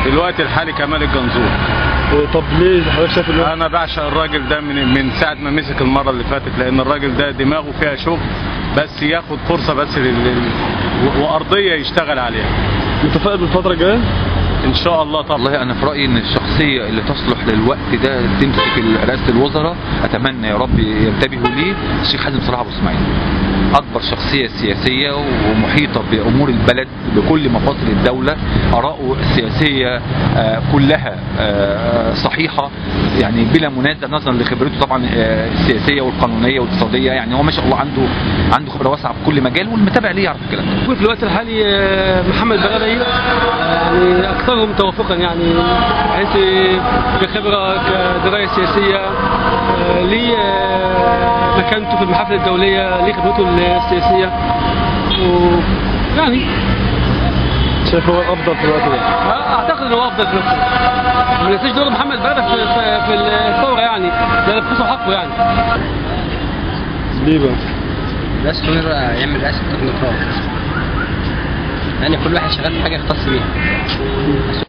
في الوقت الحالي كمال الجنزور طب ليه حضرتك شايف ان هو- انا بعشق الراجل ده من من ساعه ما مسك المره اللي فاتت لان الراجل ده دماغه فيها شغل بس ياخد فرصه بس لل... لل- وارضيه يشتغل عليها متفائل بالفتره الجايه؟ ان شاء الله طبعا والله انا في رايي ان الشخصيه اللي تصلح للوقت ده تمسك رئاسه الوزراء اتمنى يا رب ينتبهوا ليه الشيخ حازم صلاح ابو اسماعيل اكبر شخصيه سياسيه ومحيطه بامور البلد بكل مفاصل الدوله اراءه السياسيه آه، كلها آه، صحيحه يعني بلا منازع نظرا لخبرته طبعا آه، السياسيه والقانونيه والاقتصاديه يعني هو ما شاء الله عنده عنده خبره واسعه في كل مجال والمتابع ليه يعرف الكلام ده وفي الوقت الحالي آه، محمد بغدادي يعني اكثرهم توافقا يعني حيث كخبره كدرايه سياسيه آه، ليه آه، مكانته في المحافل الدوليه ليه خبرته السياسيه و يعني شايف هو الافضل في الوقت ده اعتقد انه هو افضل في نفسه ما ننساش دور محمد بغدادي في, في, في الثوره يعني ده بخصوص حقه يعني ليه بقى؟ بس نور يعمل رئاسة تكنوقراط يعني كل واحد شغال في حاجة يختص بيها بس